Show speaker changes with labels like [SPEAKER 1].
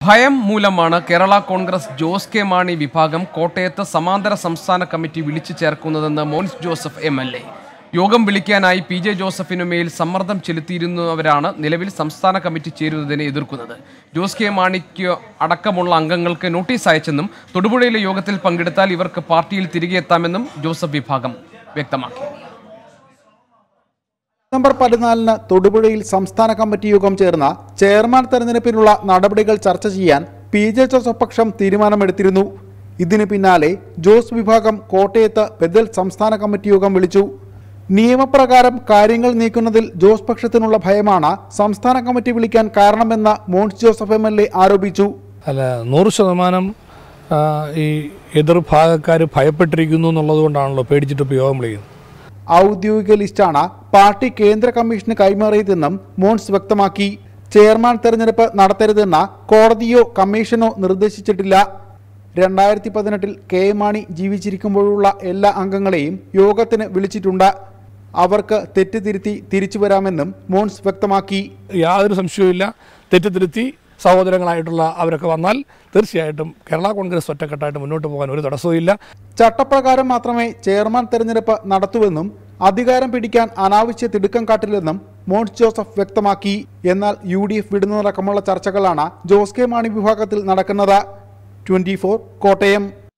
[SPEAKER 1] ഭയം മൂലമാണ് കേരള കോൺഗ്രസ് ജോസ് കെ മാണി വിഭാഗം കോട്ടയത്ത് സമാന്തര സംസ്ഥാന കമ്മിറ്റി വിളിച്ചു ചേർക്കുന്നതെന്ന് Mons Joseph M L A യോഗം വിളിക്കാനായി പി ജെ ജോസഫിനുമേൽ സമ്മർദ്ദം ചെലുത്തിയിരുന്നവരാണ് നിലവിൽ സംസ്ഥാന കമ്മിറ്റി ചേരുന്നതിനെ എതിർക്കുന്നത് ജോസ് കെ മാണിക്ക് അടക്കമുള്ള അംഗങ്ങൾക്ക് നോട്ടീസ് അയച്ചെന്നും തൊടുപുഴയിലെ യോഗത്തിൽ പങ്കെടുത്താൽ ഇവർക്ക് പാർട്ടിയിൽ തിരികെ എത്താമെന്നും ജോസഫ് വിഭാഗം വ്യക്തമാക്കി
[SPEAKER 2] ഡിസംബർ പതിനാലിന് തൊടുപുഴയിൽ സംസ്ഥാന കമ്മിറ്റി യോഗം ചേർന്ന ചെയർമാൻ തെരഞ്ഞെടുപ്പിനുള്ള നടപടികൾ ചർച്ച ചെയ്യാൻ പി ജെ ജോസഫ് പക്ഷം തീരുമാനമെടുത്തിരുന്നു ഇതിന് പിന്നാലെ ജോസ് വിഭാഗം കോട്ടയത്ത് ബദൽ സംസ്ഥാന കമ്മിറ്റി യോഗം വിളിച്ചു നിയമപ്രകാരം കാര്യങ്ങൾ നീക്കുന്നതിൽ ജോസ് പക്ഷത്തിനുള്ള ഭയമാണ് സംസ്ഥാന കമ്മിറ്റി വിളിക്കാൻ കാരണമെന്ന് Mons Joseph M L A ആരോപിച്ചു
[SPEAKER 3] അല്ല നൂറ് ശതമാനം ആ, ഈ എതിർഭാഗക്കാർ ഭയപ്പെട്ടിരിക്കുന്നു എന്നുള്ളത് കൊണ്ടാണല്ലോ പേടിച്ചിട്ട് ഇപ്പോൾ യോഗം വിളിക്കുന്നത്
[SPEAKER 2] ഔദ്യോഗിക ലിസ്റ്റാണ് പാർട്ടി കേന്ദ്ര കമ്മീഷന് കൈമാറിയതെന്നും മോൺസ് വ്യക്തമാക്കി ചെയർമാൻ തെരഞ്ഞെടുപ്പ് നടത്തരുതെന്ന് കോടതിയോ കമ്മീഷനോ നിർദ്ദേശിച്ചിട്ടില്ല രണ്ടായിരത്തി പതിനെട്ടിൽ കെ എം മാണി ജീവിച്ചിരിക്കുമ്പോഴുള്ള എല്ലാ അംഗങ്ങളെയും യോഗത്തിന് വിളിച്ചിട്ടുണ്ട് അവർക്ക് തെറ്റ് തിരുത്തി തിരിച്ചു വരാമെന്നും മോൺസ് വ്യക്തമാക്കി
[SPEAKER 3] യാതൊരു സംശയവുമില്ല തെറ്റിത്തിരുത്തി സഹോദരങ്ങളായിട്ടുള്ള അവരൊക്കെ വന്നാൽ തീർച്ചയായിട്ടും കേരള കോൺഗ്രസ് ഒറ്റക്കെട്ടായിട്ട് മുന്നോട്ട് പോകാൻ ഒരു തടസ്സവുമില്ല
[SPEAKER 2] ചട്ടപ്രകാരം മാത്രമേ ചെയർമാൻ തെരഞ്ഞെടുപ്പ് നടത്തുവെന്നും അധികാരം പിടിക്കാൻ അനാവശ്യ തിടുക്കം കാട്ടില്ലെന്നും മോൺസ് ജോസഫ് വ്യക്തമാക്കി എന്നാൽ യു ഡി എഫ് വിടുന്നതടക്കമുള്ള ചർച്ചകളാണ് ജോസ് കെ മാണി വിഭാഗത്തിൽ നടക്കുന്നത് ട്വന്റി കോട്ടയം